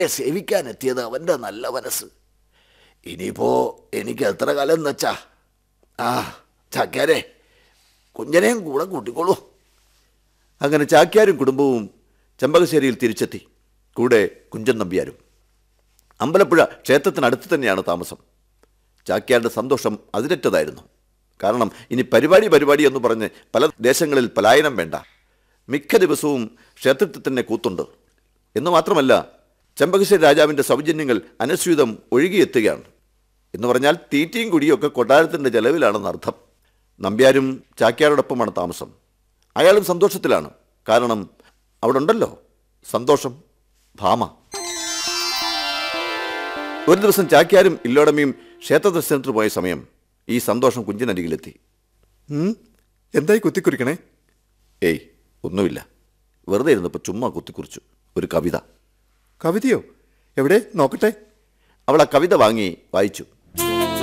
സേവിക്കാനെത്തിയത് അവൻ്റെ നല്ല മനസ്സ് ഇനിയിപ്പോ എനിക്ക് എത്ര കാലം എന്ന് വെച്ചാ ആ ചാക്യാരെ കുഞ്ഞനെയും കൂടെ കൂട്ടിക്കോളൂ അങ്ങനെ ചാക്യാരും കുടുംബവും ചെമ്പകശ്ശേരിയിൽ തിരിച്ചെത്തി കൂടെ കുഞ്ചൻ നമ്പ്യാരും അമ്പലപ്പുഴ ക്ഷേത്രത്തിനടുത്ത് തന്നെയാണ് താമസം ചാക്യാരുടെ സന്തോഷം അതിരറ്റതായിരുന്നു കാരണം ഇനി പരിപാടി പരിപാടി എന്ന് പറഞ്ഞ് പല ദേശങ്ങളിൽ പലായനം വേണ്ട മിക്ക ദിവസവും ക്ഷേത്രത്തിൽ തന്നെ കൂത്തുണ്ട് എന്ന് മാത്രമല്ല ചെമ്പകശ്ശേരി രാജാവിൻ്റെ സൗജന്യങ്ങൾ അനുസ്യൂതം ഒഴുകിയെത്തുകയാണ് എന്ന് പറഞ്ഞാൽ തീറ്റയും കുടിയൊക്കെ കൊട്ടാരത്തിൻ്റെ ചെലവിലാണെന്ന് അർത്ഥം നമ്പ്യാരും ചാക്യാരോടൊപ്പമാണ് താമസം അയാളും സന്തോഷത്തിലാണ് കാരണം അവിടെ ഉണ്ടല്ലോ സന്തോഷം ഭാമ ഒരു ദിവസം ചാക്യാരും ഇല്ലോടമയും ക്ഷേത്ര ദർശനത്തിന് പോയ സമയം ഈ സന്തോഷം കുഞ്ചിനരികിലെത്തി എന്തായി കുത്തിക്കുറിക്കണേ ഏയ് ഒന്നുമില്ല വെറുതെ ഇരുന്നപ്പോൾ ചുമ്മാ കുത്തിക്കുറിച്ചു ഒരു കവിത കവിതയോ എവിടെ നോക്കട്ടെ അവൾ ആ കവിത വാങ്ങി വായിച്ചു